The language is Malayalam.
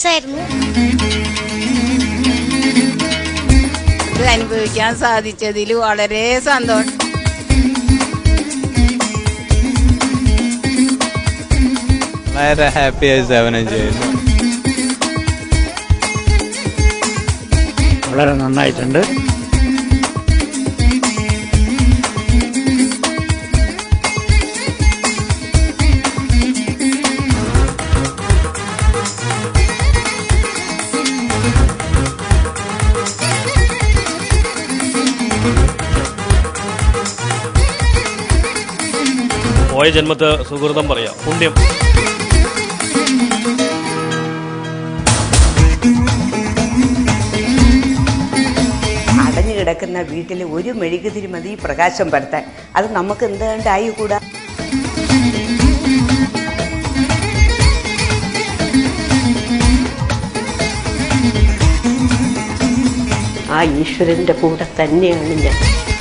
എക്സ്പീരിയൻസ് ആയിരുന്നു ഇത് അനുഭവിക്കാൻ സാധിച്ചതിൽ വളരെ സന്തോഷം വളരെ ഹാപ്പിയായി സേവനം ചെയ്യുന്നു വളരെ നന്നായിട്ടുണ്ട് പോയ ജന്മത്ത് സുഹൃതം പറയാം പുണ്യം അടഞ്ഞു കിടക്കുന്ന വീട്ടിൽ ഒരു മെഴുകുതിരി മതി പ്രകാശം പരത്താൻ അത് നമുക്ക് എന്താണ്ടായി കൂടാ ആ ഈശ്വരന്റെ കൂടെ തന്നെയാണ് ഞാൻ